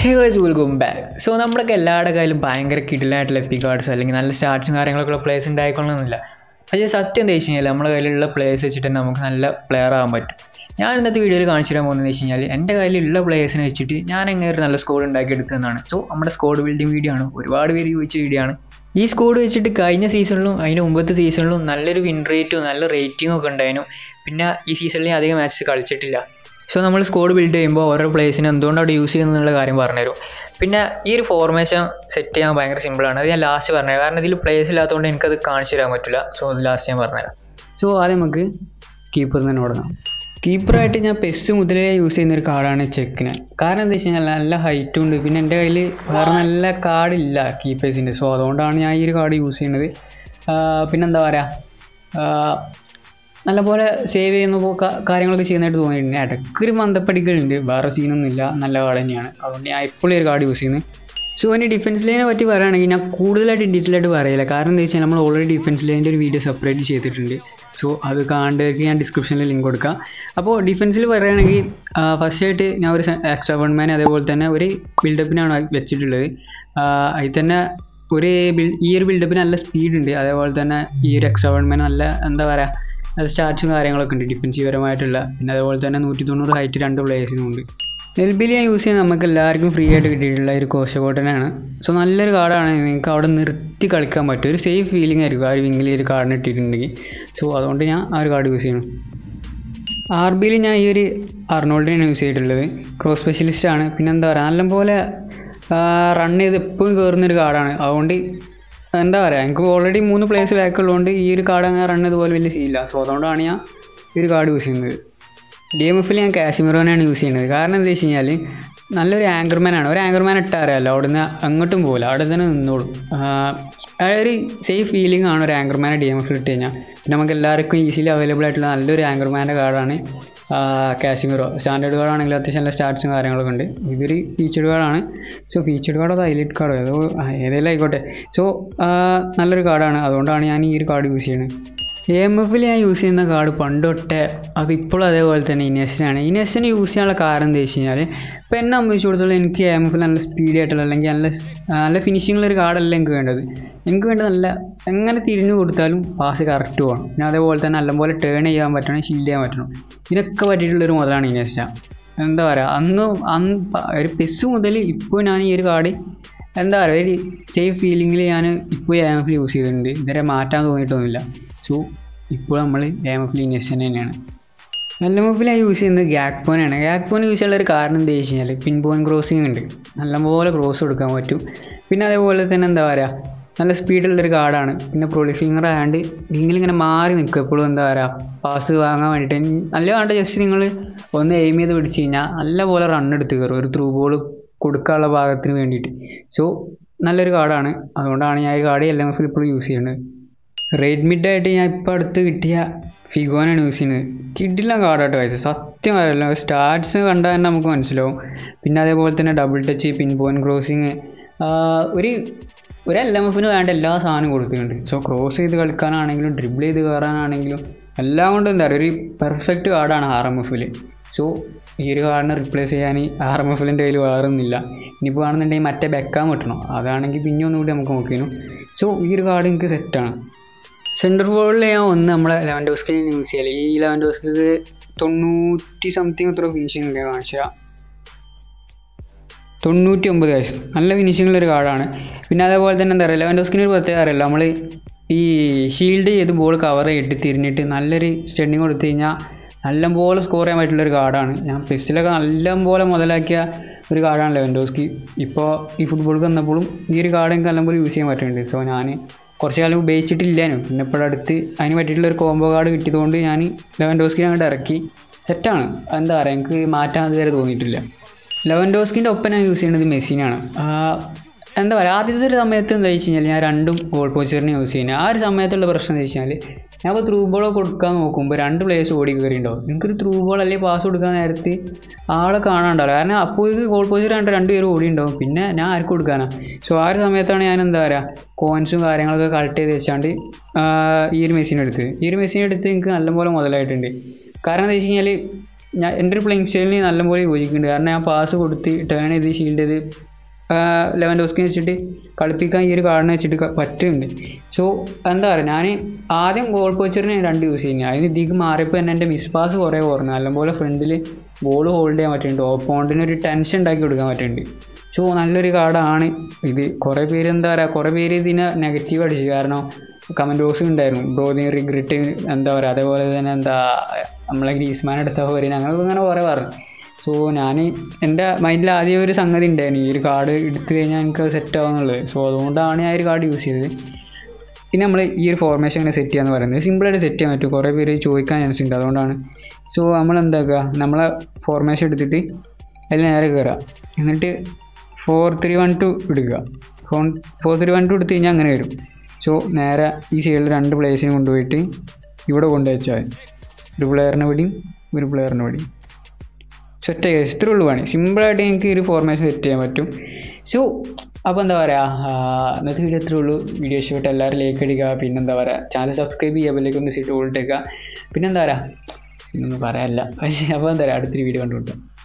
ഹേ guys welcome back so നമ്മളൊക്കെ എല്ലാവരുടെ കയ്യിലും ഭയങ്കര കിടിലായിട്ടുള്ള എപ്പി കാർഡ്സ് അല്ലെങ്കിൽ നല്ല സ്റ്റാർട്സും കാര്യങ്ങളൊക്കെ ഉള്ള പ്ലേസ് ഉണ്ടായിക്കൊള്ളണമെന്നില്ല പക്ഷേ സത്യം എന്താ വെച്ച് കഴിഞ്ഞാൽ നമ്മുടെ കയ്യിലുള്ള പ്ലേയേഴ്സ് വെച്ചിട്ട് തന്നെ നമുക്ക് നല്ല പ്ലെയർ ആകാൻ പറ്റും ഞാൻ ഇന്നത്തെ വീഡിയോയിൽ കാണിച്ചു തരാൻ പോകുന്നത് വെച്ച് കഴിഞ്ഞാൽ എൻ്റെ കയ്യിലുള്ള പ്ലേയേഴ്സിനെ വെച്ചിട്ട് ഞാൻ എങ്ങനെ ഒരു നല്ല സ്കോഡ് ഉണ്ടാക്കിയെടുത്തതെന്നാണ് സോ നമ്മുടെ സ്കോഡ് ബിൽഡിംഗ് വീഡിയോ ആണ് ഒരുപാട് പേര് ചോദിച്ച വീഡിയോ ആണ് ഈ സ്കോഡ് വെച്ചിട്ട് കഴിഞ്ഞ സീസണിലും അതിന് മുമ്പത്തെ സീസണിലും നല്ലൊരു വിൻ റേറ്റും നല്ല റേറ്റിംഗും ഒക്കെ ഉണ്ടായിരുന്നു പിന്നെ ഈ സീസണിൽ ഞാൻ അധികം മാച്ചസ് കളിച്ചിട്ടില്ല സോ നമ്മൾ സ്കോഡ് ബിൽഡ് ചെയ്യുമ്പോൾ ഓരോ പ്ലേസിന് എന്തുകൊണ്ട് അവിടെ യൂസ് ചെയ്യുന്നുള്ള കാര്യം പറഞ്ഞുതരും പിന്നെ ഈ ഒരു ഫോർമേഷൻ സെറ്റ് ചെയ്യാൻ ഭയങ്കര സിമ്പിളാണ് അത് ഞാൻ ലാസ്റ്റ് പറഞ്ഞുതരാം കാരണം ഇതിൽ പ്ലേസ് ഇല്ലാത്തതുകൊണ്ട് എനിക്കത് കാണിച്ചു തരാൻ പറ്റില്ല സോ അത് ലാസ്റ്റ് ഞാൻ പറഞ്ഞുതരാം സോ ആദ്യം നമുക്ക് കീപ്പർ തന്നെ തുടങ്ങാം കീപ്പറായിട്ട് ഞാൻ പെസ് മുതലേ യൂസ് ചെയ്യുന്ന ഒരു കാർഡാണ് ചെക്കിന് കാരണം എന്താ വെച്ച് കഴിഞ്ഞാൽ നല്ല ഹൈറ്റും ഉണ്ട് പിന്നെ എൻ്റെ കയ്യിൽ വേറെ നല്ല കാർഡില്ല കീപ്പേഴ്സിൻ്റെ സോ അതുകൊണ്ടാണ് ഞാൻ ഈ ഒരു കാർഡ് യൂസ് ചെയ്യുന്നത് ആഹ് പിന്നെന്താ പറയുക നല്ലപോലെ സേവ് ചെയ്യുന്ന പോ- കാ- കാര്യങ്ങളൊക്കെ ചെയ്യുന്നതായിട്ട് തോന്നിയിട്ടുണ്ട് ഇടയ്ക്കൊരു മന്ദപ്പടികളുണ്ട് വേറെ സീനൊന്നുമില്ല നല്ല കാർഡ് തന്നെയാണ് അതുകൊണ്ട് ഞാൻ ഇപ്പോഴും ഈ ഒരു കാർഡ് യൂസ് ചെയ്യുന്നത് സോ ഇനി ഡിഫൻസ് ലൈനെ പറ്റി പറയുകയാണെങ്കിൽ ഞാൻ കൂടുതലായിട്ട് ഡീറ്റെയിൽ ആയിട്ട് പറയില്ല കാരണം എന്താ വെച്ചാൽ നമ്മൾ ഓൾറെഡി ഡിഫൻസ് ലൈനിൻ്റെ ഒരു വീഡിയോ സെപ്പറേറ്റ് ചെയ്തിട്ടുണ്ട് സോ അത് കാണേണ്ടവർക്ക് ഞാൻ ഡിസ്ക്രിപ്ഷനിൽ ലിങ്ക് കൊടുക്കാം അപ്പോൾ ഡിഫൻസിൽ പറയുകയാണെങ്കിൽ ഫസ്റ്റ് ആയിട്ട് ഞാൻ ഒരു എക്സ്ട്രാ വൺമാൻ അതേപോലെ തന്നെ ഒരു ബിൽഡപ്പിനാണ് വെച്ചിട്ടുള്ളത് ആഹ് അതിൽ തന്നെ ഒരു ബിൽ ഈ ഒരു ബിൽഡപ്പിന് നല്ല സ്പീഡ് ഉണ്ട് അതേപോലെ തന്നെ ഈ ഒരു എക്സ്ട്രാ വൺമാൻ നല്ല എന്താ പറയുക അത് സ്റ്റാറ്റ്സും കാര്യങ്ങളൊക്കെ ഉണ്ട് ഡിഫൻസീവ് പരമായിട്ടുള്ള പിന്നെ അതേപോലെ തന്നെ നൂറ്റി തൊണ്ണൂറ് ഹൈറ്റ് രണ്ട് പ്ലേയേഴ്സിനും ഉണ്ട് എൽ ബി ഞാൻ യൂസ് ചെയ്യുന്നത് നമുക്ക് എല്ലാവർക്കും ഫ്രീ ആയിട്ട് കിട്ടിയിട്ടുള്ള ഒരു കോശകോട്ടനാണ് സോ നല്ലൊരു കാർഡാണ് നിങ്ങൾക്ക് അവിടെ നിർത്തി കളിക്കാൻ പറ്റും ഒരു സേഫ് ഫീലിംഗ് ആയിരിക്കും ആ ഒരു വിങ്ങിൽ ഒരു കാർഡിന് ഇട്ടിട്ടുണ്ടെങ്കിൽ സോ അതുകൊണ്ട് ഞാൻ ആ ഒരു കാർഡ് യൂസ് ചെയ്യണം ആർ ബിയിൽ ഞാൻ ഈ ഒരു അർണോൾഡിനാണ് യൂസ് ചെയ്തിട്ടുള്ളത് ക്രോസ് സ്പെഷ്യലിസ്റ്റ് ആണ് പിന്നെ എന്താ പറയുക നല്ലപോലെ റൺ ചെയ്ത് എപ്പോഴും കയറുന്നൊരു കാർഡാണ് അതുകൊണ്ട് എന്താ പറയുക എനിക്ക് ഓൾറെഡി മൂന്ന് പ്ലേയേഴ്സ് ബാക്ക് ഉള്ളതുകൊണ്ട് ഈ ഒരു കാർഡ് അങ്ങനെ റൺ ചെയ്തപോലെ വലിയ സീനില്ല സോ അതുകൊണ്ടാണ് ഞാൻ ഈ ഒരു കാർഡ് യൂസ് ചെയ്യുന്നത് ഡി എം എഫിൽ ഞാൻ കാശ്മീറോനാണ് യൂസ് ചെയ്യുന്നത് കാരണം എന്താ വെച്ച് കഴിഞ്ഞാൽ നല്ലൊരു ആങ്കർമാനാണ് ഒരു ആങ്കർമാൻ ഇട്ടാൽ അറിയാമല്ലോ അവിടുന്ന് അങ്ങോട്ടും പോകില്ല അവിടെ തന്നെ നിന്നോളും ആഹ് ആ ഒരു സേഫ് ഫീലിംഗ് ആണ് ഒരു ആങ്കർമാനെ ഡി എം എഫിൽ ഇട്ട് കഴിഞ്ഞാൽ പിന്നെ നമുക്ക് എല്ലാവർക്കും ഈസിലി അവൈലബിൾ ആയിട്ടുള്ള നല്ലൊരു ആങ്കർമാൻ്റെ കാർഡാണ് കാശ്മീറോ സ്റ്റാൻഡേർഡ് കാർഡാണെങ്കിൽ അത്യാവശ്യം നല്ല സ്റ്റാർട്സും കാര്യങ്ങളൊക്കെ ഉണ്ട് ഇതൊരു ഫീച്ചേർഡ് കാർഡാണ് സോ ഫീച്ചേർഡ് കാർഡോ ഹൈലൈറ്റ് കാർഡോ ഏതോ ആ, ഏതെങ്കിലും ആയിക്കോട്ടെ സോ നല്ലൊരു കാർഡാണ് അതുകൊണ്ടാണ് ഞാൻ ഈ ഒരു കാർഡ് യൂസ് ചെയ്യുന്നത് എ എം എഫിൽ ഞാൻ യൂസ് ചെയ്യുന്ന കാർഡ് പണ്ട് തൊട്ടേ അത് ഇപ്പോഴും അതേപോലെ തന്നെ ഇനേഷനാണ് ഇനേഷന് യൂസ് ചെയ്യാനുള്ള കാരണം എന്താ വെച്ച് കഴിഞ്ഞാൽ ഇപ്പോൾ എന്നെ സംബന്ധിച്ചിടത്തോളം എനിക്ക് എ എം എഫിൽ നല്ല സ്പീഡ് ആയിട്ടുള്ള അല്ലെങ്കിൽ നല്ല സ്- ആ, നല്ല ഫിനിഷിങ്ങുള്ള ഒരു കാർഡല്ല എനിക്ക് വേണ്ടത് എനിക്ക് വേണ്ടത് നല്ല എങ്ങനെ തിരിഞ്ഞു കൊടുത്താലും പാസ് കറക്റ്റ് പോകണം പിന്നെ അതേപോലെ തന്നെ നല്ലപോലെ ടേൺ ചെയ്യാൻ പറ്റണം ഷീൽഡ് ചെയ്യാൻ പറ്റണം ഇതിനൊക്കെ പറ്റിയിട്ടുള്ളൊരു മുതലാണ് ഇനേഷ എന്താ പറയുക അന്ന് അന്ന് പ- ഒരു പെസ് മുതൽ ഇപ്പോൾ ഞാൻ ഈ ഒരു കാർഡ് എന്താ പറയുക ഒരു സേഫ് ഫീലിങ്ങിൽ ഞാൻ ഇപ്പോൾ എ എം എഫിൽ യൂസ് ചെയ്തിട്ടുണ്ട് ഇതുവരെ മാറ്റാൻ തോന്നിയിട്ടൊന്നുമില്ല സോ ഇപ്പോൾ നമ്മൾ എ എം എഫിൽ ഇൻവെസ്റ്റ് തന്നെയാണ് എൽ എം എഫിൽ ഞാൻ യൂസ് ചെയ്യുന്നത് ഗ്യാക് പോനാണ് ഗ്യാക് പോൻ യൂസ് ചെയ്യാനുള്ള ഒരു കാരണം എന്താ വെച്ച് കഴിഞ്ഞാൽ പിൻ പോയിൻ ക്രോസിംഗ് ഉണ്ട് നല്ലപോലെ ക്രോസ് കൊടുക്കാൻ പറ്റും പിന്നെ അതേപോലെ തന്നെ എന്താ പറയുക നല്ല സ്പീഡുള്ളൊരു കാർഡാണ് പിന്നെ പ്രൊളിഫിങ്ങർ ആയതുകൊണ്ട് ഇങ്ങനെ മാറി നിൽക്കും എപ്പോഴും എന്താ പറയുക പാസ് വാങ്ങാൻ വേണ്ടിയിട്ട് നല്ല വേണ്ട ജസ്റ്റ് നിങ്ങൾ ഒന്ന് എയിം ചെയ്ത് പിടിച്ച് കഴിഞ്ഞാൽ നല്ല പോലെ റൺ എടുത്ത് കയറും ഒരു ത്രൂ ബോൾ കൊടുക്കാനുള്ള ഭാഗത്തിന് വേണ്ടിയിട്ട് സോ നല്ലൊരു കാർഡാണ് അതുകൊണ്ടാണ് ഞാൻ ഈ കാർഡ് എൽ എം എഫിൽ ഇപ്പോഴും യൂസ് ചെയ്യുന്നത് റേഡ് മിഡ് ആയിട്ട് ഞാൻ ഇപ്പോൾ അടുത്ത് കിട്ടിയ ഫിഗോനാണ് യൂസ് ചെയ്യുന്നത് കിഡില്ല കാർഡായിട്ട് കഴിച്ചത് സത്യം പറയല്ല സ്റ്റാർട്സ് കണ്ടാൽ തന്നെ നമുക്ക് മനസ്സിലാവും പിന്നെ അതേപോലെ തന്നെ double touch pin point crossing ഒരു ഒരു എൽ എം എഫിന് വേണ്ട എല്ലാ സാധനവും കൊടുത്തിട്ടുണ്ട് സോ ക്രോസ് ചെയ്ത് കളിക്കാനാണെങ്കിലും ഡ്രിബിൾ ചെയ്ത് കയറാനാണെങ്കിലും എല്ലാം കൊണ്ടും എന്താ പറയുക ഒരു പെർഫെക്റ്റ് കാർഡാണ് ആർ എം എഫിൽ സോ ഈ ഒരു കാർഡിനെ റിപ്ലേസ് ചെയ്യാൻ ആർ എം എഫിൻ്റെ കയ്യിൽ വേറൊന്നുമില്ല ഇനിയിപ്പോൾ ആണെന്നുണ്ടെങ്കിൽ മറ്റേ ബെക്കാൻ പറ്റണം അതാണെങ്കിൽ പിന്നെ ഒന്നുകൂടി നമുക്ക് നോക്കിയിരുന്നു സോ ഈ ഒരു കാർഡ് എനിക്ക് സെറ്റാണ് സെൻറ്റർ ഫോളിൽ ഞാൻ ഒന്ന് നമ്മളെ ലെവൻ ഡോസ്കിൽ യൂസ് ചെയ്യല് ഈ ലെവൻ ഡോസ്കിൽ തൊണ്ണൂറ്റി സംതിങ് എത്ര ഫിനിഷിംഗ് ഉണ്ട് കാണിച്ചാൽ തൊണ്ണൂറ്റി ഒമ്പത് വയസ്സ് നല്ല ഫിനിഷിംഗുള്ള ഒരു കാർഡാണ് പിന്നെ അതേപോലെ തന്നെ എന്താ പറയുക ലെവൻ ഡോസ്കിന് ഒരു പ്രത്യേക അറിയില്ല നമ്മൾ ഈ ഷീൽഡ് ചെയ്ത് ബോൾ കവർ ചെയ്തിട്ട് തിരിഞ്ഞിട്ട് നല്ലൊരു സ്റ്റെൻഡിങ് കൊടുത്തു കഴിഞ്ഞാൽ നല്ലപോലെ സ്കോർ ചെയ്യാൻ പറ്റുള്ള ഒരു കാർഡാണ് ഞാൻ പെസ്സിലൊക്കെ നല്ലപോലെ മുതലാക്കിയ ഒരു കാർഡാണ് ലെവൻഡോസ്കി ഇപ്പോൾ ഈ ഫുട്ബോൾക്ക് വന്നപ്പോഴും ഈ ഒരു കാർഡ് എനിക്ക് നല്ലപോലെ യൂസ് ചെയ്യാൻ പറ്റുന്നുണ്ട് സോ ഞാൻ കുറച്ച് കാലം ഉപയോഗിച്ചിട്ടില്ലേനും പിന്നെ ഇപ്പോഴടുത്ത് അതിന് പറ്റിയിട്ടുള്ള ഒരു കോംബോ കാർഡ് കിട്ടിയതുകൊണ്ട് ഞാൻ ലെവൻഡോസ്കിനെ അങ്ങോട്ട് ഇറക്കി സെറ്റാണ് എന്താ പറയുക എനിക്ക് മാറ്റാൻ അതുവരെ തോന്നിയിട്ടില്ല ലെവൻ ഡോസ്കിൻ്റെ ഒപ്പം ഞാൻ യൂസ് ചെയ്യുന്നത് മെസ്സിനാണ് എന്താ പറയുക ആദ്യത്തെ ഒരു സമയത്ത് എന്താ വെച്ച് കഴിഞ്ഞാൽ ഞാൻ രണ്ടും ഗോൾ പോച്ചറിനെ യൂസ് ചെയ്യുന്നത് ആ ഒരു സമയത്തുള്ള പ്രശ്നം എന്താ വെച്ച് കഴിഞ്ഞാൽ ഞാൻ ഇപ്പോൾ ത്രൂ ബോൾ കൊടുക്കാൻ നോക്കുമ്പോൾ രണ്ട് പ്ലേയേഴ്സ് ഓടി കയറിയിട്ടുണ്ടാവും എനിക്കൊരു ത്രൂ ബോൾ അല്ലെങ്കിൽ പാസ് കൊടുക്കാൻ നേരത്ത് ആളെ കാണാണ്ടാവില്ല കാരണം അപ്പോൾ ഇത് ഗോൾ പോച്ചർ കണ്ട് രണ്ട് പേര് ഓടി ഉണ്ടാവും പിന്നെ ഞാൻ ആർക്ക് കൊടുക്കാനാണ് സോ ആ ഒരു സമയത്താണ് ഞാൻ എന്താ പറയുക കോയിൻസും കാര്യങ്ങളൊക്കെ കളക്ട് ചെയ്ത് വെച്ചാണ്ട് ആ, ഈ ഒരു മെസ്സിനെ എടുത്ത് ഈ ഒരു മെസ്സിനെ എടുത്ത് എനിക്ക് നല്ലപോലെ മുതലായിട്ടുണ്ട് കാരണം എന്താ വെച്ച് കഴിഞ്ഞാൽ ഞാൻ എൻ്റെ ഒരു പ്ലേയിങ് സ്റ്റൈലിന് നല്ലപോലെ യോജിക്കുന്നുണ്ട് കാരണം ഞാൻ പാസ് കൊടുത്ത് ടേൺ ചെയ്ത് ഷീൽഡ് ചെയ്ത് ലെവൻ ഡോസ്കിനെ വെച്ചിട്ട് കളിപ്പിക്കാൻ ഈ ഒരു കാർഡിനെ വെച്ചിട്ട് ക- പറ്റുന്നുണ്ട് സോ എന്താ പറയുക ഞാൻ ആദ്യം ഗോൾ പോച്ചറിന് രണ്ട് യൂസ് ചെയ്യുന്നത് അതിന് ഇതിക്ക് മാറിയപ്പോൾ തന്നെ എൻ്റെ മിസ് പാസ് കുറേ കുറഞ്ഞു നല്ലപോലെ ഫ്രണ്ടിൽ ബോൾ ഹോൾഡ് ചെയ്യാൻ പറ്റുന്നുണ്ട് ഓപ്പോണ്ടിന് ഒരു ടെൻഷൻ ഉണ്ടാക്കി കൊടുക്കാൻ പറ്റുന്നുണ്ട് സോ നല്ലൊരു കാർഡാണ് ഇത് കുറേ പേര് എന്താ പറയുക കുറേ പേര് ഇതിനെ നെഗറ്റീവ് അടിച്ചു കാരണം കമൻറ്റ് ബോക്സ് ഉണ്ടായിരുന്നു ബ്രോദിന് റിഗ്രറ്റ് എന്താ പറയുക അതേപോലെ തന്നെ എന്താ നമ്മളെ ഗ്രീസ്മാൻ എടുത്ത പോലെ ഞങ്ങൾക്ക് അങ്ങനെ കുറേ പറഞ്ഞു സോ ഞാൻ എൻ്റെ മൈൻഡിൽ ആദ്യം ഒരു സംഗതി ഉണ്ടായിരുന്നു ഈ ഒരു കാർഡ് എടുത്തു കഴിഞ്ഞാൽ എനിക്ക് സെറ്റ് ആവുന്നുള്ളത് സോ അതുകൊണ്ടാണ് ഞാൻ ഈ ഒരു കാർഡ് യൂസ് ചെയ്തത് പിന്നെ നമ്മൾ ഈ ഒരു ഫോർമേഷൻ ഇങ്ങനെ സെറ്റ് ചെയ്യാന്ന് പറയുന്നത് സിമ്പിളായിട്ട് സെറ്റ് ചെയ്യാൻ പറ്റും കുറേ പേര് ചോദിക്കാൻ ചാൻസ് ഉണ്ട് അതുകൊണ്ടാണ് സോ നമ്മൾ എന്താക്കുക നമ്മളെ ഫോർമേഷൻ എടുത്തിട്ട് അതിൽ നേരെ കയറുക എന്നിട്ട് ഫോർ ത്രീ വൺ ടു എടുക്കുക ഫോൺ ഫോർ ത്രീ വൺ ടു എടുത്തു കഴിഞ്ഞാൽ അങ്ങനെ വരും സോ നേരെ ഈ സൈഡിൽ രണ്ട് പ്ലേസിനെ കൊണ്ടുപോയിട്ട് ഇവിടെ കൊണ്ടുവച്ചാൽ മതി ഒരു പ്ലെയറിനെ പിടിയും ഒരു പ്ലെയറിനെ പിടിയും സെറ്റ് ചെയ്യുക ഇത്രേ ഉള്ളൂ പണി സിമ്പിളായിട്ട് എനിക്ക് ഒരു ഫോർമേഷൻ സെറ്റ് ചെയ്യാൻ പറ്റും സോ അപ്പോൾ എന്താ പറയുക ഇന്നത്തെ വീഡിയോ ഇത്രേ ഉള്ളൂ വീഡിയോ ഇഷ്ടപ്പെട്ട് എല്ലാവരും ലൈക്ക് അടിക്കുക പിന്നെ എന്താ പറയുക ചാനൽ സബ്സ്ക്രൈബ് ചെയ്യുക ബെല്ലേക്ക് ഒന്ന് സീറ്റ് ഓൾട്ടേക്കുക പിന്നെ എന്താ പറയുക പിന്നൊന്നും പറയാനില്ല അപ്പോൾ എന്താ പറയുക അടുത്തൊരു വീഡിയോ കണ്ടുകൊടുക്കാം